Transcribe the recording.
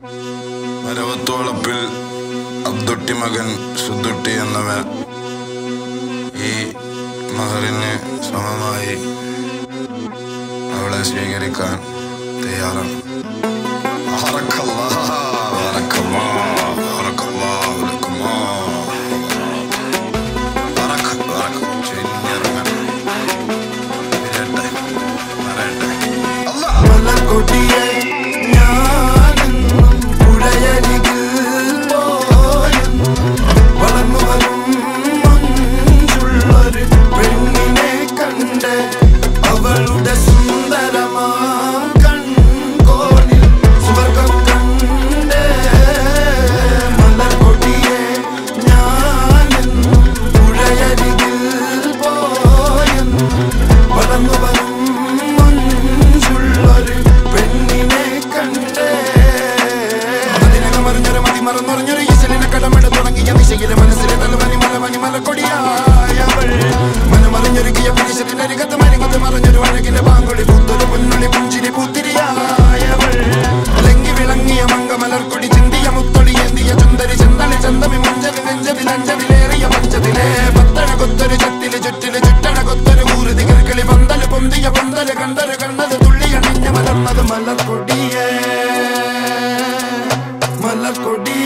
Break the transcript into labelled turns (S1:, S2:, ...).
S1: മരവത്തോളപ്പിൽ അബ്ദുട്ടി മകൻ സുദ്ദുട്ടി എന്നവൻ ഈ മഹറിന് സമമായി അവളെ സ്വീകരിക്കാൻ തയ്യാറാണ് ബറക്കല്ലാഹ്, ബറക്കല്ലാഹ്, ബറക്കല്ലാഹു ലക്കുമാ. ബറക്ക, ബറക്ക. ചെന്നിറങ്ങട്ടെ. വരട്ടെ, വരട്ടെ. അല്ലാഹ്.
S2: മലക്കൊടിയെ ഞാനെന്നും പുഴയരികിൽ പോയെന്നും വളർന്നു വരും മഞ്ചുള്ളൊരു പെണ്ണിനെ കണ്ട് അവളുടെ സുന്ദരമാം കൺകോണിൽ സ്വർഗം കണ്ട് മലക്കൊടിയെ ഞാനെന്നും പുഴയരികിൽ പോയെന്നും വളർന്നു വരും മഞ്ചുള്ളൊരു പെണ്ണിനെ കണ്ടേ അതിനകം മറിഞ്ഞൊരു മതി മറന്നൊറിഞ്ഞൊരു ഈശലിനെ കടമെടു തുടങ്ങിയ ദിശയിലെ മനസ്സിലെ തലവനി മലവനി മലക്കൊടിയായവൾ മനമറിഞ്ഞൊരുക്കിയ പുരുഷത്തിനരികത്ത് മരികത്ത് മറിഞ്ഞൊരു അഴകിലെ പാങ്കൊളി പുത്തൊരു പൊന്നുളി പുഞ്ചിരി പൂത്തിരിയായവൾ ലങ്കി വിളങ്ങിയ മംഗമലർക്കൊടി ചിന്തിയ മുത്തൊളി എന്തിയ ചുന്തരി ചന്തളി ചന്തമി മഞ്ചതി നെഞ്ചതിൽ അഞ്ചതിലേറിയ പഞ്ചതിലെ പത്തഴ കൊത്തൊരു ചത്തില് ചുറ്റില് ചുറ്റണ കൊത്തൊരു ഊറുതി കിർക്കളി പന്തല് പൊന്തിയ പന്തല് കണ്ടര് കണ്ണത് തുള്ളിയണിഞ്ഞ മലർന്നത് മലർക്കൊടിയേ മലർക്കൊടി